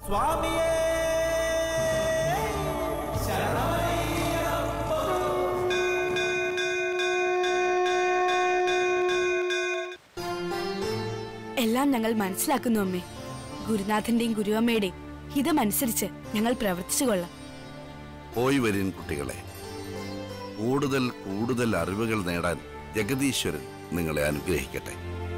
സ്വാമിയേ എല്ലാം ഞങ്ങൾ മനസ്സിലാക്കുന്നു അമ്മേ ഗുരുനാഥന്റെയും ഗുരുവമ്മയുടെയും ഹിതമനുസരിച്ച് ഞങ്ങൾ പ്രവർത്തിച്ചു കൊള്ളാം പോയി വരീൻ കുട്ടികളെ കൂടുതൽ കൂടുതൽ അറിവുകൾ നേടാൻ ജഗദീശ്വരൻ നിങ്ങളെ അനുഗ്രഹിക്കട്ടെ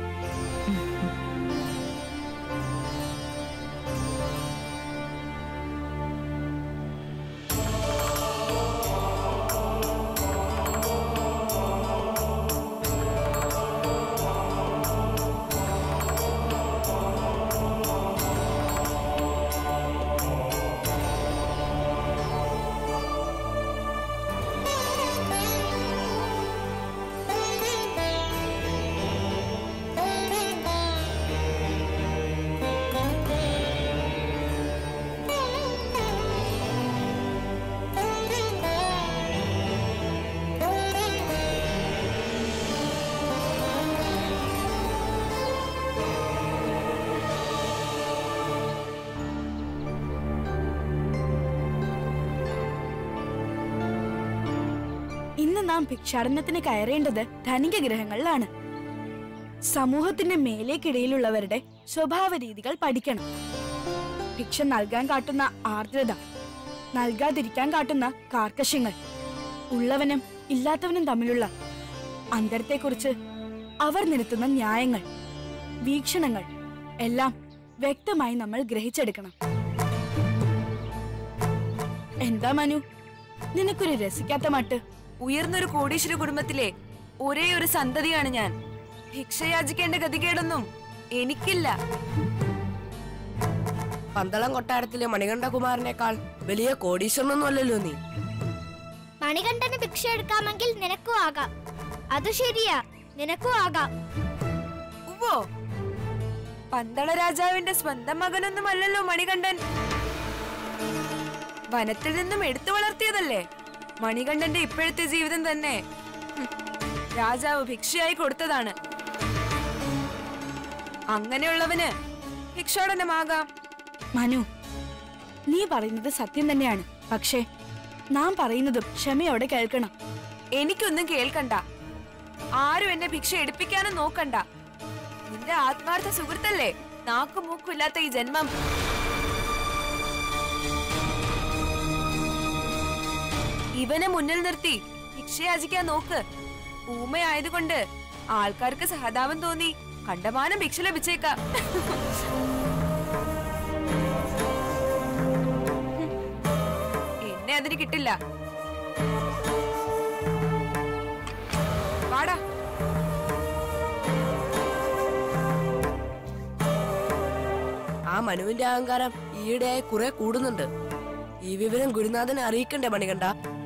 ഇന്ന് നാം ഭിക്ഷാടനത്തിന് കയറേണ്ടത് ധനിക ഗ്രഹങ്ങളിലാണ് സമൂഹത്തിന്റെ മേലേക്കിടയിലുള്ളവരുടെ സ്വഭാവ രീതികൾ പഠിക്കണം ഭിക്ഷ നൽകാൻ കാട്ടുന്ന ആർദ്രത നൽകാതിരിക്കാൻ കാട്ടുന്ന കാർക്കശ്യങ്ങൾ ഉള്ളവനും ഇല്ലാത്തവനും തമ്മിലുള്ള അന്തരത്തെക്കുറിച്ച് അവർ നിരത്തുന്ന ന്യായങ്ങൾ വീക്ഷണങ്ങൾ എല്ലാം വ്യക്തമായി നമ്മൾ ഗ്രഹിച്ചെടുക്കണം എന്താ മനു നിനക്കൊരു രസിക്കാത്ത മട്ട് ഉയർന്നൊരു കോടീശ്വര കുടുംബത്തിലെ ഒരേ ഒരു സന്തതിയാണ് ഞാൻ ഭിക്ഷയാചിക്കേണ്ട ഗതികേടൊന്നും എനിക്കില്ല പന്തളം കൊട്ടാരത്തിലെ മണികണ്ഠകുമാരനേക്കാൾ വലിയ കോടീശ്വരനൊന്നും അല്ലല്ലോ നീ മണികണ്ഠന് ഭിക്ഷ എടുക്കാമെങ്കിൽ നിനക്കും ആകാം അത് ശരിയാ നിനക്കും ആകാം ഉവ്വോ പന്തള രാജാവിന്റെ സ്വന്തം മകനൊന്നും അല്ലല്ലോ മണികണ്ഠൻ വനത്തിൽ നിന്നും എടുത്തു വളർത്തിയതല്ലേ മണികണ്ഠന്റെ ഇപ്പോഴത്തെ ജീവിതം തന്നെ ഹും, രാജാവ് ഭിക്ഷയായി കൊടുത്തതാണ് അങ്ങനെയുള്ളവന് ഭിക്ഷാടനമാകാം മനു നീ പറയുന്നത് സത്യം തന്നെയാണ് പക്ഷേ നാം പറയുന്നതും ക്ഷമയോടെ കേൾക്കണം എനിക്കൊന്നും കേൾക്കണ്ട ആരും എന്നെ ഭിക്ഷ എടുപ്പിക്കാനും നോക്കണ്ട നിന്റെ ആത്മാർത്ഥ സുഹൃത്തല്ലേ നാക്കും മൂക്കും ഇല്ലാത്ത ഈ ജന്മം ഇവനെ മുന്നിൽ നിർത്തി ഭിക്ഷയാചിക്കാൻ നോക്ക് ഊമയായതുകൊണ്ട് ആൾക്കാർക്ക് സഹതാപം തോന്നി കണ്ടമാനം ഭിക്ഷ ലഭിച്ചേക്കാം എന്നെ അതിന് കിട്ടില്ല വാടാ ആ മനുവിന്റെ അഹങ്കാരം ഈയിടെയായി കുറെ കൂടുന്നുണ്ട് ഈ വിവരം ഗുരുനാഥനെ അറിയിക്കണ്ടേ മണികണ്ഠ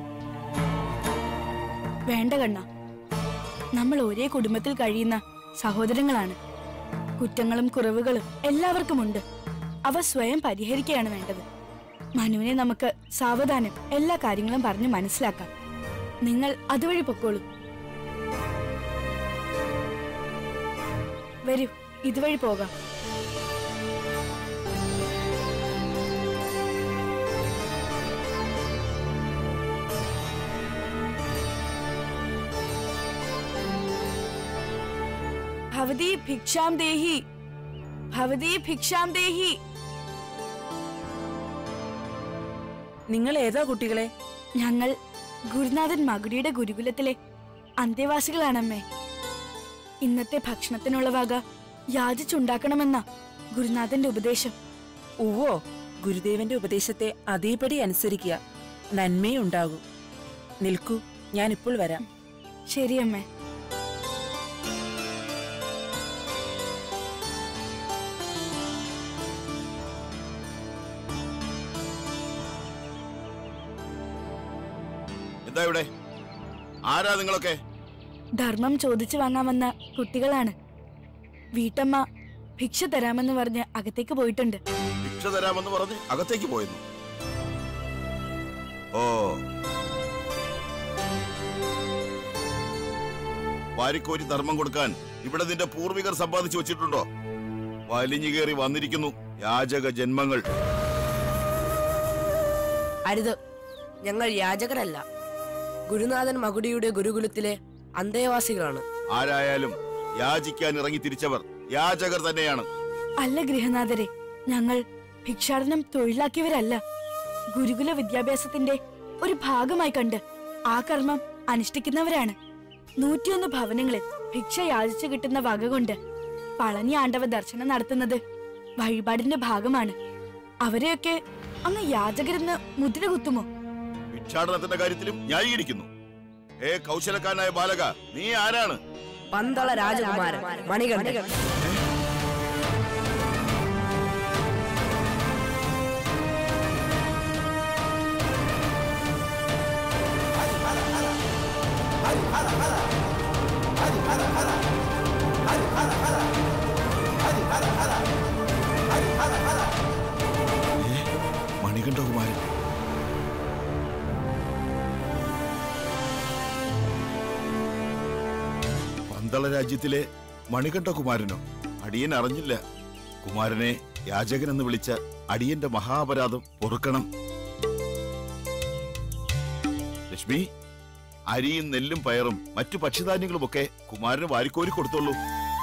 വേണ്ട കണ്ണ നമ്മൾ ഒരേ കുടുംബത്തിൽ കഴിയുന്ന സഹോദരങ്ങളാണ് കുറ്റങ്ങളും കുറവുകളും എല്ലാവർക്കുമുണ്ട് അവ സ്വയം പരിഹരിക്കുകയാണ് വേണ്ടത് മനുവിനെ നമുക്ക് സാവധാനം എല്ലാ കാര്യങ്ങളും പറഞ്ഞ് മനസ്സിലാക്കാം നിങ്ങൾ അതുവഴി പൊക്കോളൂ വരൂ ഇതുവഴി പോകാം ഭവതി ഭിക്ഷാം ദേഹി ഭവതി ഭിക്ഷാം ദേഹി നിങ്ങൾ ഏതാ കുട്ടികളെ ഞങ്ങൾ ഗുരുനാഥൻ മകുടിയുടെ ഗുരുകുലത്തിലെ അന്തേവാസികളാണമ്മേ ഇന്നത്തെ ഭക്ഷണത്തിനുള്ള വക യാചിച്ചുണ്ടാക്കണമെന്ന ഗുരുനാഥന്റെ ഉപദേശം ഉവ്വോ ഗുരുദേവന്റെ ഉപദേശത്തെ അതേപടി അനുസരിക്കുക നന്മയുണ്ടാകും നിൽക്കൂ ഞാൻ ഇപ്പോൾ വരാം ശരിയമ്മേ എന്താ ഇവിടെ ആരാ നിങ്ങളൊക്കെ ധർമ്മം ചോദിച്ചു വാങ്ങാൻ വന്ന കുട്ടികളാണ് വീട്ടമ്മ ഭിക്ഷ തരാമെന്ന് പറഞ്ഞ് അകത്തേക്ക് പോയിട്ടുണ്ട് ഭിക്ഷ തരാമെന്ന് പറഞ്ഞ് അകത്തേക്ക് പോയിരുന്നു ഓ വാരിക്കോരി ധർമ്മം കൊടുക്കാൻ ഇവിടെ നിന്റെ പൂർവികർ സമ്പാദിച്ചു വെച്ചിട്ടുണ്ടോ വലിഞ്ഞു കയറി വന്നിരിക്കുന്നു യാചക ജന്മങ്ങൾ അരുത് ഞങ്ങൾ യാചകരല്ല ഗുരുനാഥൻ മകുടിയുടെ ഗുരുകുലത്തിലെ അന്തേവാസികളാണ് ആരായാലും യാചിക്കാൻ ഇറങ്ങി തിരിച്ചവർ യാചകർ തന്നെയാണ് അല്ല ഗൃഹനാഥരെ ഞങ്ങൾ ഭിക്ഷാടനം തൊഴിലാക്കിയവരല്ല ഗുരുകുല വിദ്യാഭ്യാസത്തിന്റെ ഒരു ഭാഗമായി കണ്ട് ആ കർമ്മം അനുഷ്ഠിക്കുന്നവരാണ് നൂറ്റിയൊന്ന് ഭവനങ്ങളിൽ ഭിക്ഷ യാചിച്ചു കിട്ടുന്ന വക കൊണ്ട് പളനി ആണ്ടവ ദർശനം നടത്തുന്നത് വഴിപാടിന്റെ ഭാഗമാണ് അവരെയൊക്കെ അങ്ങ് യാചകരെന്ന് മുദ്ര കുത്തുമോ ഭിക്ഷാടനത്തിന്റെ കാര്യത്തിലും ന്യായീകരിക്കുന്നു ഏ കൗശലക്കാരനായ ബാലക നീ ആരാണ് പന്തള രാജകുമാരൻ മണികണ്ഠൻ മണികണ്ഠകുമാരൻ പന്തള രാജ്യത്തിലെ മണികണ്ഠകുമാരനോ അടിയൻ അറിഞ്ഞില്ല കുമാരനെ യാചകനെന്ന് വിളിച്ച അടിയന്റെ മഹാപരാധം പൊറുക്കണം ലക്ഷ്മി അരിയും നെല്ലും പയറും മറ്റു ഭക്ഷ്യധാന്യങ്ങളുമൊക്കെ കുമാരന് വാരിക്കോരി കൊടുത്തോളൂ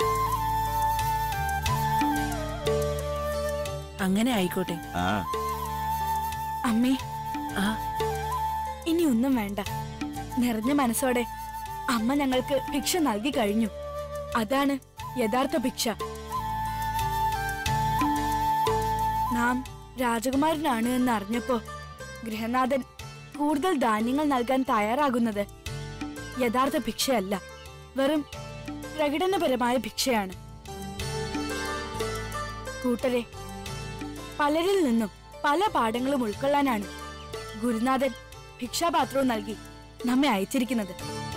അങ്ങനെ ആയിക്കോട്ടെ ആ അമ്മേ ആ ഇനി ഒന്നും വേണ്ട നിറഞ്ഞ മനസ്സോടെ അമ്മ ഞങ്ങൾക്ക് ഭിക്ഷ നൽകി കഴിഞ്ഞു അതാണ് യഥാർത്ഥ ഭിക്ഷ നാം രാജകുമാരനാണ് എന്ന് അറിഞ്ഞപ്പോ ഗൃഹനാഥൻ കൂടുതൽ ധാന്യങ്ങൾ നൽകാൻ തയ്യാറാകുന്നത് യഥാർത്ഥ ഭിക്ഷയല്ല വെറും പ്രകടനപരമായ ഭിക്ഷയാണ് കൂട്ടരെ പലരിൽ നിന്നും പല പാഠങ്ങളും ഉൾക്കൊള്ളാനാണ് ഗുരുനാഥൻ ഭിക്ഷാപാത്രവും നൽകി നമ്മെ അയച്ചിരിക്കുന്നത്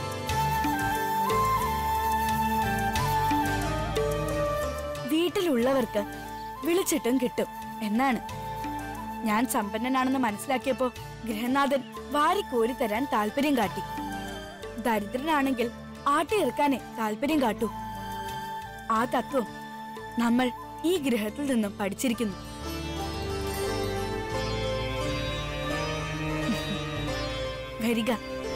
വീട്ടിലുള്ളവർക്ക് വിളിച്ചിട്ടും കിട്ടും എന്നാണ് ഞാൻ സമ്പന്നനാണെന്ന് മനസ്സിലാക്കിയപ്പോ ഗൃഹനാഥൻ വാരിക്കോരി തരാൻ താല്പര്യം കാട്ടി ദരിദ്രനാണെങ്കിൽ ആട്ടിയിറക്കാനേ താല്പര്യം കാട്ടൂ ആ തത്വം നമ്മൾ ഈ ഗൃഹത്തിൽ നിന്നും പഠിച്ചിരിക്കുന്നു വരിക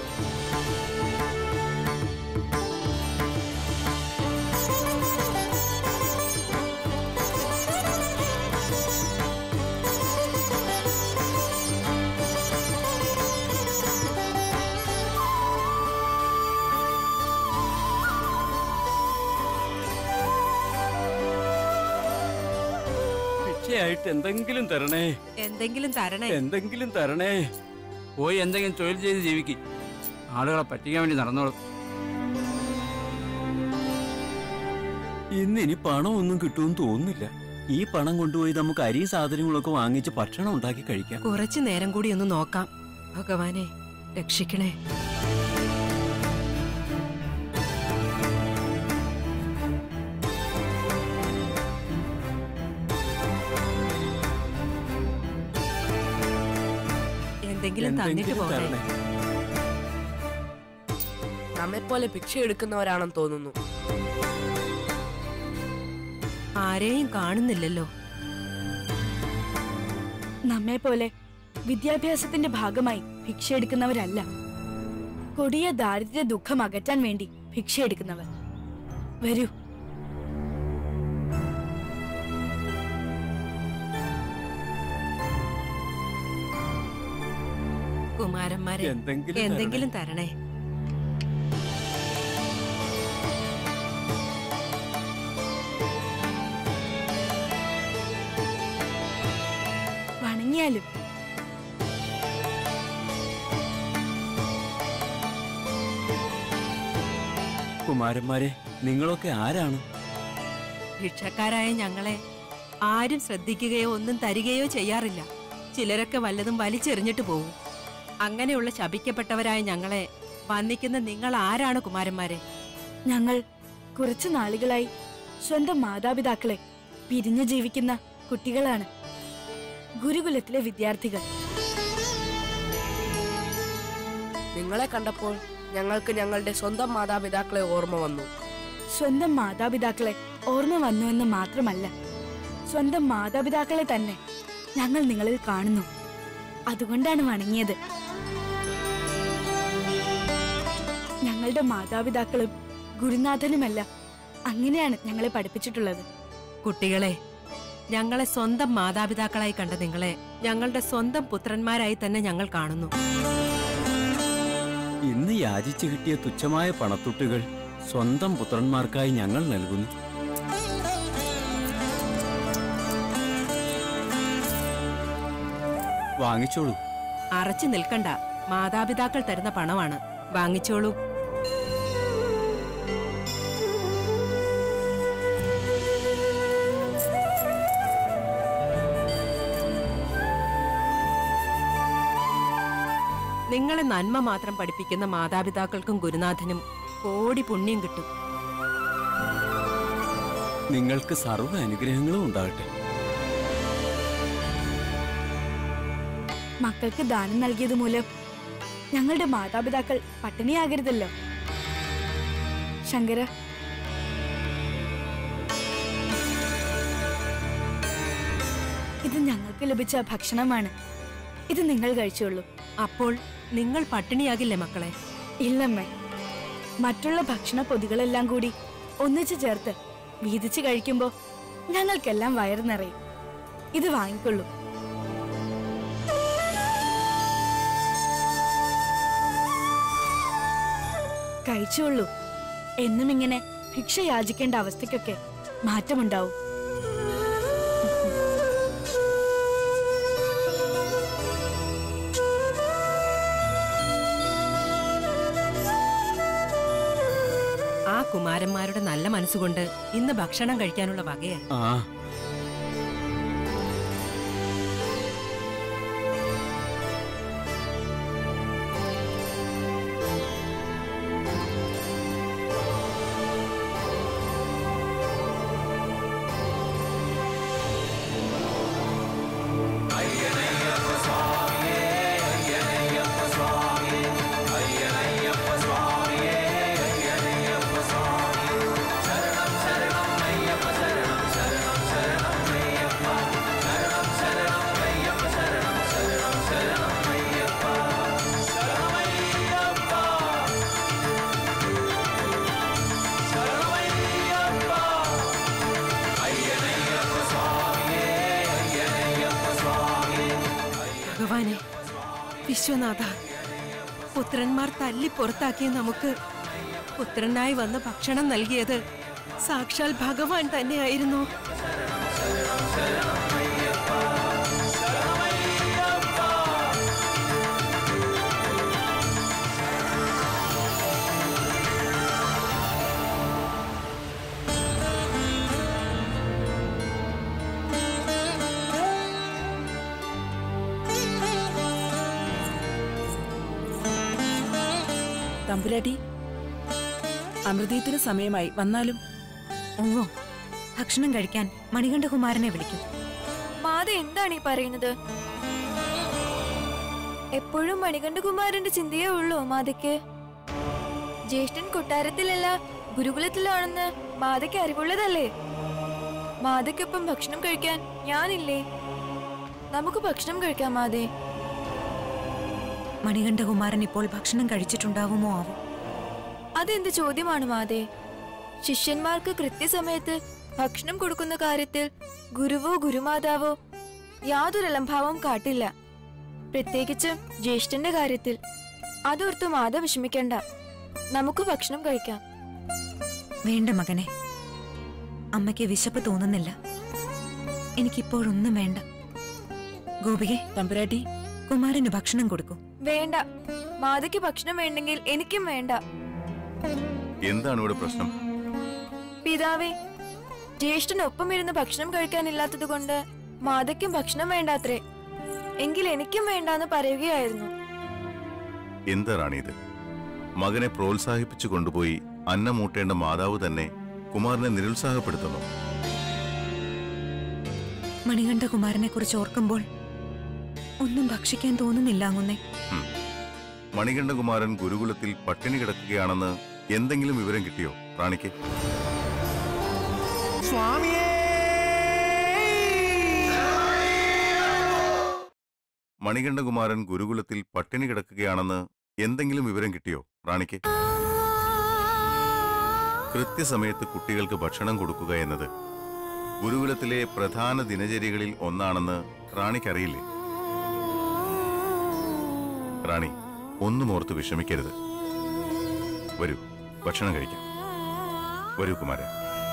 ഭിക്ഷയായിട്ട് എന്തെങ്കിലും തരണേ എന്തെങ്കിലും തരണേ എന്തെങ്കിലും തരണേ പോയി എന്തെങ്കിലും തൊഴിൽ ചെയ്ത് ജീവിക്കും ആളുകളെ പറ്റിക്കാൻ വേണ്ടി നടന്നോളും ഇന്ന് ഇനി പണമൊന്നും കിട്ടുമെന്ന് തോന്നുന്നില്ല ഈ പണം കൊണ്ടുപോയി നമുക്ക് അരി സാധനങ്ങളൊക്കെ വാങ്ങിച്ച് ഭക്ഷണം ഉണ്ടാക്കി കഴിക്കാം കുറച്ചു നേരം കൂടി ഒന്ന് നോക്കാം ഭഗവാനെ രക്ഷിക്കണേ എന്തെങ്കിലും തന്നിട്ട് എന്തെങ്കിലും പോകണേ തരണേ നമ്മെപ്പോലെ ഭിക്ഷ എടുക്കുന്നവരാണെന്ന് തോന്നുന്നു ആരെയും കാണുന്നില്ലല്ലോ നമ്മെ പോലെ വിദ്യാഭ്യാസത്തിന്റെ ഭാഗമായി ഭിക്ഷ എടുക്കുന്നവരല്ല കൊടിയ ദാരിദ്ര്യ ദുഃഖം അകറ്റാൻ വേണ്ടി ഭിക്ഷ എടുക്കുന്നവർ വരൂ കുമാരന്മാരെ എന്തെങ്കിലും എന്തെങ്കിലും തരണേ വണങ്ങിയാലും കുമാരന്മാരെ നിങ്ങളൊക്കെ ആരാണ് ഭിക്ഷക്കാരായ ഞങ്ങളെ ആരും ശ്രദ്ധിക്കുകയോ ഒന്നും തരികയോ ചെയ്യാറില്ല ചിലരൊക്കെ വല്ലതും വലിച്ചെറിഞ്ഞിട്ട് പോകും അങ്ങനെയുള്ള ശപിക്കപ്പെട്ടവരായ ഞങ്ങളെ വന്നിക്കുന്ന നിങ്ങൾ ആരാണ് കുമാരന്മാരെ ഞങ്ങൾ കുറച്ചു നാളുകളായി സ്വന്തം മാതാപിതാക്കളെ പിരിഞ്ഞു ജീവിക്കുന്ന കുട്ടികളാണ് ഗുരുകുലത്തിലെ വിദ്യാർത്ഥികൾ നിങ്ങളെ കണ്ടപ്പോൾ ഞങ്ങൾക്ക് ഞങ്ങളുടെ സ്വന്തം മാതാപിതാക്കളെ ഓർമ്മ വന്നു സ്വന്തം മാതാപിതാക്കളെ ഓർമ്മ വന്നു എന്ന് മാത്രമല്ല സ്വന്തം മാതാപിതാക്കളെ തന്നെ ഞങ്ങൾ നിങ്ങളിൽ കാണുന്നു അതുകൊണ്ടാണ് വണങ്ങിയത് ഞങ്ങളുടെ മാതാപിതാക്കളും ഗുരുനാഥനുമല്ല അങ്ങനെയാണ് ഞങ്ങളെ പഠിപ്പിച്ചിട്ടുള്ളത് കുട്ടികളെ ഞങ്ങളെ സ്വന്തം മാതാപിതാക്കളായി കണ്ട നിങ്ങളെ ഞങ്ങളുടെ സ്വന്തം പുത്രന്മാരായി തന്നെ ഞങ്ങൾ കാണുന്നു ഇന്ന് യാചിച്ചു കിട്ടിയ തുച്ഛമായ പണത്തുട്ടുകൾ സ്വന്തം പുത്രന്മാർക്കായി ഞങ്ങൾ നൽകുന്നു വാങ്ങിച്ചോളൂ അറച്ചു നിൽക്കണ്ട മാതാപിതാക്കൾ തരുന്ന പണമാണ് വാങ്ങിച്ചോളൂ നിങ്ങളെ നന്മ മാത്രം പഠിപ്പിക്കുന്ന മാതാപിതാക്കൾക്കും ഗുരുനാഥനും കോടി പുണ്യം കിട്ടും നിങ്ങൾക്ക് സർവ്വ അനുഗ്രഹങ്ങളും ഉണ്ടാകട്ടെ മക്കൾക്ക് ദാനം നൽകിയത് മൂലം ഞങ്ങളുടെ മാതാപിതാക്കൾ പട്ടിണിയാകരുതല്ലോ ശങ്കര ഇത് ഞങ്ങൾക്ക് ലഭിച്ച ഭക്ഷണമാണ് ഇത് നിങ്ങൾ കഴിച്ചോളൂ അപ്പോൾ നിങ്ങൾ പട്ടിണിയാകില്ലേ മക്കളെ ഇല്ലമ്മേ മറ്റുള്ള ഭക്ഷണ പൊതികളെല്ലാം കൂടി ഒന്നിച്ചു ചേർത്ത് വീതിച്ച് കഴിക്കുമ്പോ ഞങ്ങൾക്കെല്ലാം വയറ് നിറയും ഇത് വാങ്ങിക്കൊള്ളൂ കഴിച്ചോളൂ എന്നും ഇങ്ങനെ ഭിക്ഷ യാചിക്കേണ്ട അവസ്ഥയ്ക്കൊക്കെ മാറ്റമുണ്ടാവും ആ കുമാരന്മാരുടെ നല്ല മനസ്സുകൊണ്ട് ഇന്ന് ഭക്ഷണം കഴിക്കാനുള്ള വകയായി ആ ഭഗവാനെ വിശ്വനാഥ പുത്രന്മാർ തല്ലി പുറത്താക്കിയ നമുക്ക് പുത്രനായി വന്ന് ഭക്ഷണം നൽകിയത് സാക്ഷാൽ ഭഗവാൻ തന്നെയായിരുന്നു തമ്പുരാട്ടി അമൃതീയത്തിന് സമയമായി വന്നാലും ഓ ഭക്ഷണം കഴിക്കാൻ മണികണ്ഠകുമാരനെ വിളിക്കും മാത എന്താണ് ഈ പറയുന്നത് എപ്പോഴും മണികണ്ഠകുമാരന്റെ ചിന്തയേ ഉള്ളൂ മാതയ്ക്ക് ജ്യേഷ്ഠൻ കൊട്ടാരത്തിലല്ല ഗുരുകുലത്തിലാണെന്ന് മാതയ്ക്ക് അറിവുള്ളതല്ലേ മാതയ്ക്കൊപ്പം ഭക്ഷണം കഴിക്കാൻ ഞാനില്ലേ നമുക്ക് ഭക്ഷണം കഴിക്കാം മാതേ മണികണ്ഠകുമാരൻ ഇപ്പോൾ ഭക്ഷണം കഴിച്ചിട്ടുണ്ടാവുമോ ആവും അതെന്ത് ചോദ്യമാണ് മാതേ ശിഷ്യന്മാർക്ക് കൃത്യസമയത്ത് ഭക്ഷണം കൊടുക്കുന്ന കാര്യത്തിൽ ഗുരുവോ ഗുരുമാതാവോ യാതൊരു അലംഭാവവും കാട്ടില്ല പ്രത്യേകിച്ചും ജ്യേഷ്ഠന്റെ കാര്യത്തിൽ അതോർത്ത് മാത വിഷമിക്കണ്ട നമുക്ക് ഭക്ഷണം കഴിക്കാം വേണ്ട മകനെ അമ്മയ്ക്ക് വിശപ്പ് തോന്നുന്നില്ല എനിക്കിപ്പോഴൊന്നും വേണ്ട ഗോപികെ തമ്പുരാട്ടി കുമാരന് ഭക്ഷണം കൊടുക്കൂ വേണ്ട മാതയ്ക്ക് ഭക്ഷണം വേണ്ടെങ്കിൽ എനിക്കും വേണ്ട എന്താണ് ഇവിടെ പ്രശ്നം പിതാവേ ജ്യേഷ്ഠനൊപ്പം ഇരുന്ന് ഭക്ഷണം കഴിക്കാനില്ലാത്തത് കൊണ്ട് മാതയ്ക്കും ഭക്ഷണം വേണ്ടാത്രേ എങ്കിൽ എനിക്കും വേണ്ടാന്ന് പറയുകയായിരുന്നു എന്താ റാണിയത് മകനെ പ്രോത്സാഹിപ്പിച്ചു കൊണ്ടുപോയി അന്നമൂട്ടേണ്ട മാതാവ് തന്നെ കുമാരനെ നിരുത്സാഹപ്പെടുത്തുന്നു മണികണ്ഠകുമാരനെ കുറിച്ച് ഓർക്കുമ്പോൾ ഒന്നും ഭക്ഷിക്കാൻ തോന്നുന്നില്ല അങ്ങുന്നേ മണികണ്ഠകുമാരൻ ഗുരുകുലത്തിൽ പട്ടിണി കിടക്കുകയാണെന്ന് എന്തെങ്കിലും വിവരം കിട്ടിയോ റാണിക്ക് മണികണ്ഠകുമാരൻ ഗുരുകുലത്തിൽ പട്ടിണി കിടക്കുകയാണെന്ന് എന്തെങ്കിലും വിവരം കിട്ടിയോ റാണിക്ക് കൃത്യസമയത്ത് കുട്ടികൾക്ക് ഭക്ഷണം കൊടുക്കുക എന്നത് ഗുരുകുലത്തിലെ പ്രധാന ദിനചര്യകളിൽ ഒന്നാണെന്ന് റാണിക്കറിയില്ലേ റാണി ഒന്നും ഓർത്ത് വിഷമിക്കരുത് വരൂ ഭക്ഷണം കഴിക്കാം വരൂ കുമാരൻ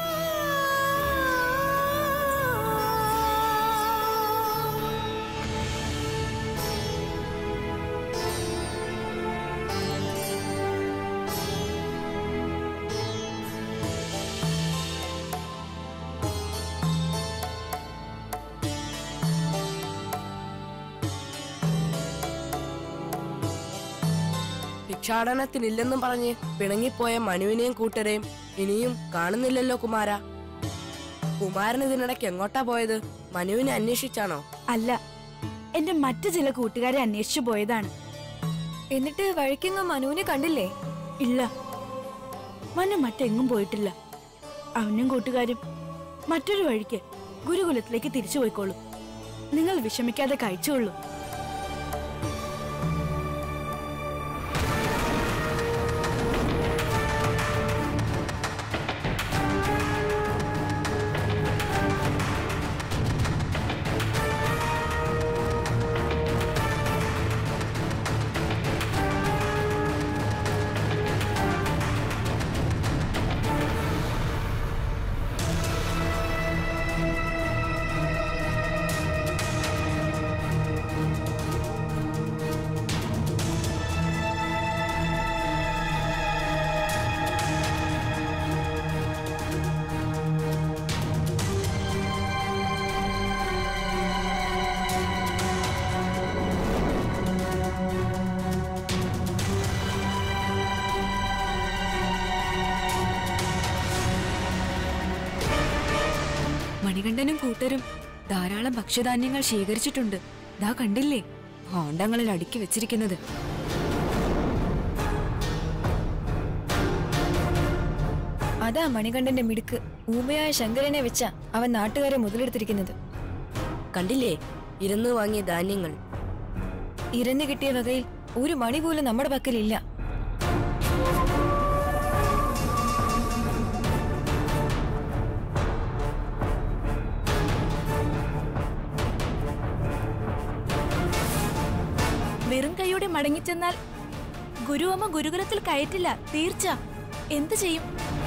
ഭിക്ഷാടനത്തിനില്ലെന്നും പറഞ്ഞ് പിണങ്ങിപ്പോയ മനുവിനെയും കൂട്ടരെയും ഇനിയും കാണുന്നില്ലല്ലോ കുമാര കുമാരൻ ഇതിനിടയ്ക്ക് എങ്ങോട്ടാ പോയത് മനുവിനെ അന്വേഷിച്ചാണോ അല്ല എന്റെ മറ്റു ചില കൂട്ടുകാരെ അന്വേഷിച്ചു പോയതാണ് എന്നിട്ട് വഴിക്കെങ്ങും മനുവിനെ കണ്ടില്ലേ ഇല്ല മനു മറ്റെങ്ങും പോയിട്ടില്ല അവനും കൂട്ടുകാരും മറ്റൊരു വഴിക്ക് ഗുരുകുലത്തിലേക്ക് തിരിച്ചു പോയിക്കോളൂ നിങ്ങൾ വിഷമിക്കാതെ കഴിച്ചോളൂ മണികണ്ഠനും കൂട്ടരും ധാരാളം ഭക്ഷ്യധാന്യങ്ങൾ ശേഖരിച്ചിട്ടുണ്ട് ദാ കണ്ടില്ലേ ഭാണ്ഡങ്ങളിൽ അടുക്കി വെച്ചിരിക്കുന്നത് അതാ മണികണ്ഠന്റെ മിടുക്ക് ഊമയായ ശങ്കരനെ വെച്ച അവൻ നാട്ടുകാരെ മുതലെടുത്തിരിക്കുന്നത് കണ്ടില്ലേ ഇരുന്ന് വാങ്ങിയ ധാന്യങ്ങൾ ഇരന്നു കിട്ടിയ വകയിൽ ഒരു മണി പോലും നമ്മുടെ പക്കലില്ല വെറും കൈയോടെ മടങ്ങിച്ചെന്നാൽ ഗുരുവമ്മ ഗുരുകുലത്തിൽ കയറ്റില്ല തീർച്ച എന്തു ചെയ്യും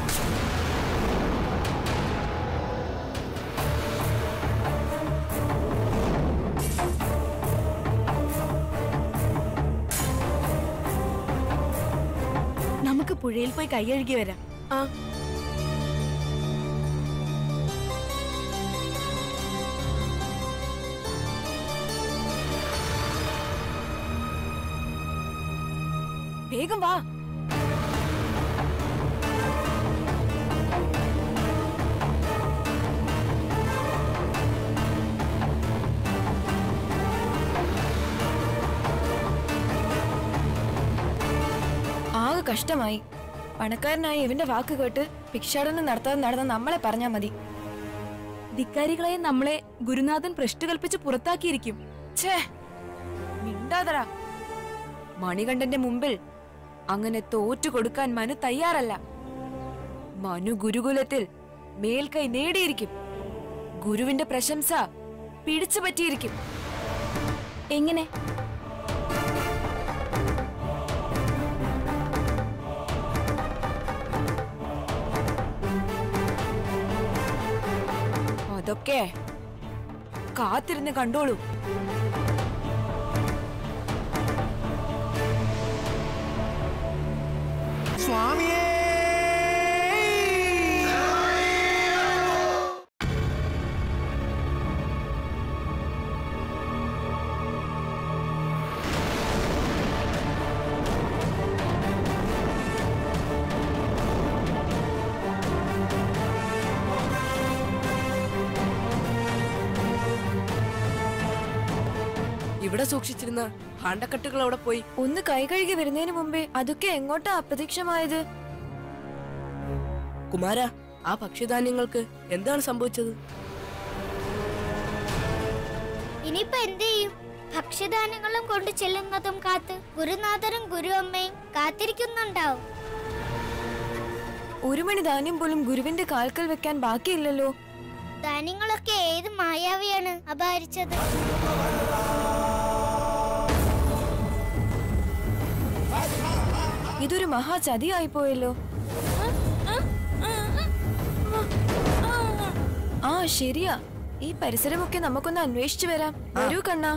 നമുക്ക് പുഴയിൽ പോയി കൈയഴുകി വരാം ആ വേഗം വാ ആകെ കഷ്ടമായി പണക്കാരനായ ഇവന്റെ വാക്ക് കേട്ട് ഭിക്ഷാടനം നടത്താതെ നടന്ന നമ്മളെ പറഞ്ഞാ മതി ധിക്കാരികളെ നമ്മളെ ഗുരുനാഥൻ ഭ്രഷ്ട് കൽപ്പിച്ച് പുറത്താക്കിയിരിക്കും ഛേ മിണ്ടാതറ മണികണ്ഠന്റെ മുമ്പിൽ അങ്ങനെ തോറ്റു കൊടുക്കാൻ മനു തയ്യാറല്ല മനു ഗുരുകുലത്തിൽ മേൽക്കൈ നേടിയിരിക്കും ഗുരുവിന്റെ പ്രശംസ പിടിച്ചു പറ്റിയിരിക്കും എങ്ങനെ അതൊക്കെ കാത്തിരുന്ന് കണ്ടോളൂ ഇവിടെ സൂക്ഷിച്ചിരുന്ന ഭാണ്ഡക്കെട്ടുകൾ അവിടെ പോയി ഒന്ന് കൈ കഴുകി വരുന്നതിന് മുമ്പേ അതൊക്കെ എങ്ങോട്ടാ അപ്രത്യക്ഷമായത് കുമാര ആ ഭക്ഷ്യധാന്യങ്ങൾക്ക് എന്താണ് സംഭവിച്ചത് ഇനിയിപ്പോ എന്ത് ചെയ്യും ഭക്ഷ്യധാന്യങ്ങളും കൊണ്ട് ചെല്ലുന്നതും കാത്ത് ഗുരുനാഥരും ഗുരുവമ്മയും കാത്തിരിക്കുന്നുണ്ടാവും ഒരു മണി ധാന്യം പോലും ഗുരുവിന്റെ കാൽക്കൽ വെക്കാൻ ബാക്കിയില്ലല്ലോ ധാന്യങ്ങളൊക്കെ ഏത് മായാവിയാണ് അപഹരിച്ചത് ഇതൊരു മഹാചതിയായി പോയല്ലോ ആ ശരിയാ ഈ പരിസരമൊക്കെ നമുക്കൊന്ന് അന്വേഷിച്ചു വരാം വരൂ കണ്ണാ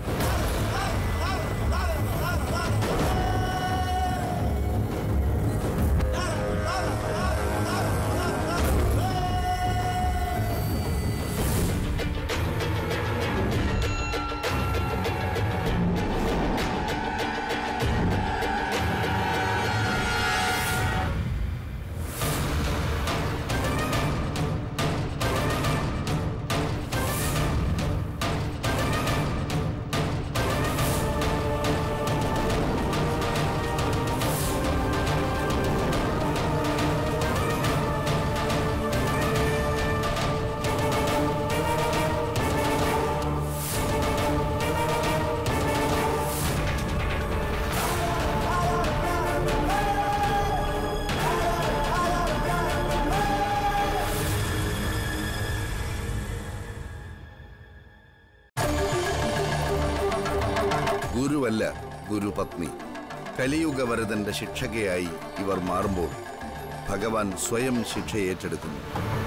ഗുരുവല്ല ഗുരുപത്നി കലിയുഗവരതന്റെ ശിക്ഷകയായി ഇവർ മാറുമ്പോൾ ഭഗവാൻ സ്വയം ശിക്ഷ ഏറ്റെടുക്കുന്നു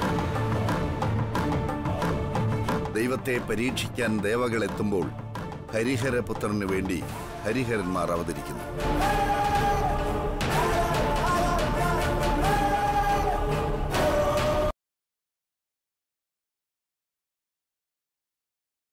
ദൈവത്തെ പരീക്ഷിക്കാൻ ദേവകൾ എത്തുമ്പോൾ ഹരിഹരപുത്രന് വേണ്ടി ഹരിഹരന്മാർ അവതരിക്കുന്നു